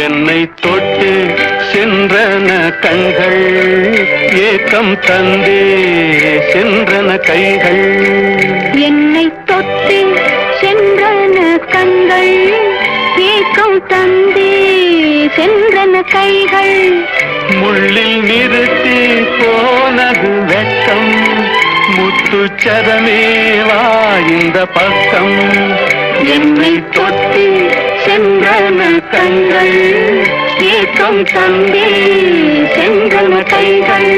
என்னை தொட்டு சென்றன கண்கள் ஏக்கம் தந்தே சென்றன கைகள் என்னை தொட்டு சென்றன கண்கள் ஏக்கம் தந்தே சென்றன கைகள் முள்ளில் நிறுத்தி போனது வெட்கம் முத்துச்சரமே வா இந்த பக்கம் என்னை தொட்டு சென்றன கண்கள் ஏக்கம் தந்தே சென்றன கைகள்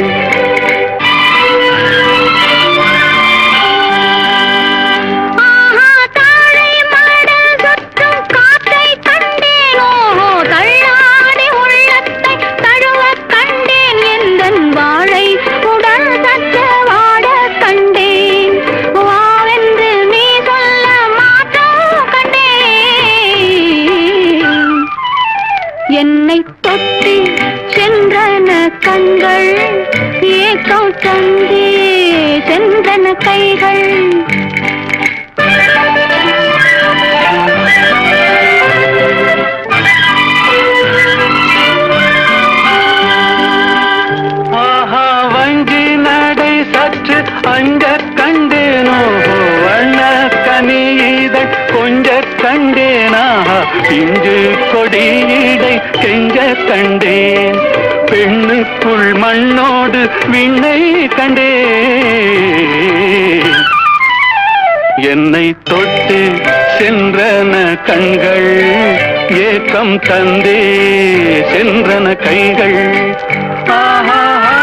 ஆஹா தாழை மடல் சுற்றும் காற்றை கண்டேனோ தள்ளாடி உள்ளத்தை தழுவக் கண்டேன் எந்தன் வாழை உடல் சற்ற வாட கண்டேன் வாவென்று நீ சொல்ல மாற்றம் கண்டேன் என்னை தொட்டு சென்றன கண்கள் ஏக்கம் தந்தே சென்றன கைகள் ஆஹா வஞ்சி நடை சற்று அங்க கண்டேனோ வண்ண கனியிதழ் கொஞ்ச கண்டேனா பிஞ்சு கொடியிடை கெஞ்ச கண்டேன் பெண்ணுக்குள் மண்ணோடு விண்ணை கண்டேன் என்னை தொட்டு சென்றன கண்கள் ஏக்கம் தந்தே சென்றன கைகள் ஆஹா,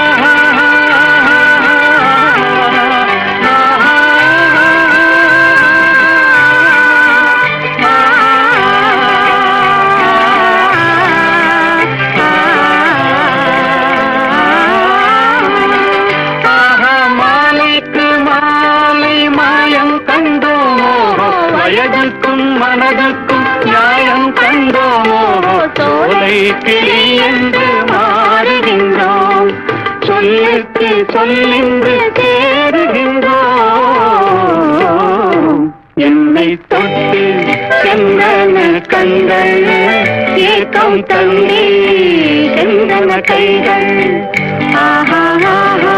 ஆஹா, மாலைக்கு மாலை மாயம் கண்டோமோ வயதுக்கும் மனதுக்கும் நியாயம் கண்டோமோ சோலை கிளி என்று மாறுகின்றோம் சொல்லுக்கு சொல்லின்று சேருகின்றோம் என்னை தொட்டு சென்றன கண்கள் ஏக்கம் தந்தே சென்றன கைகள் ஆஹா ஆஹா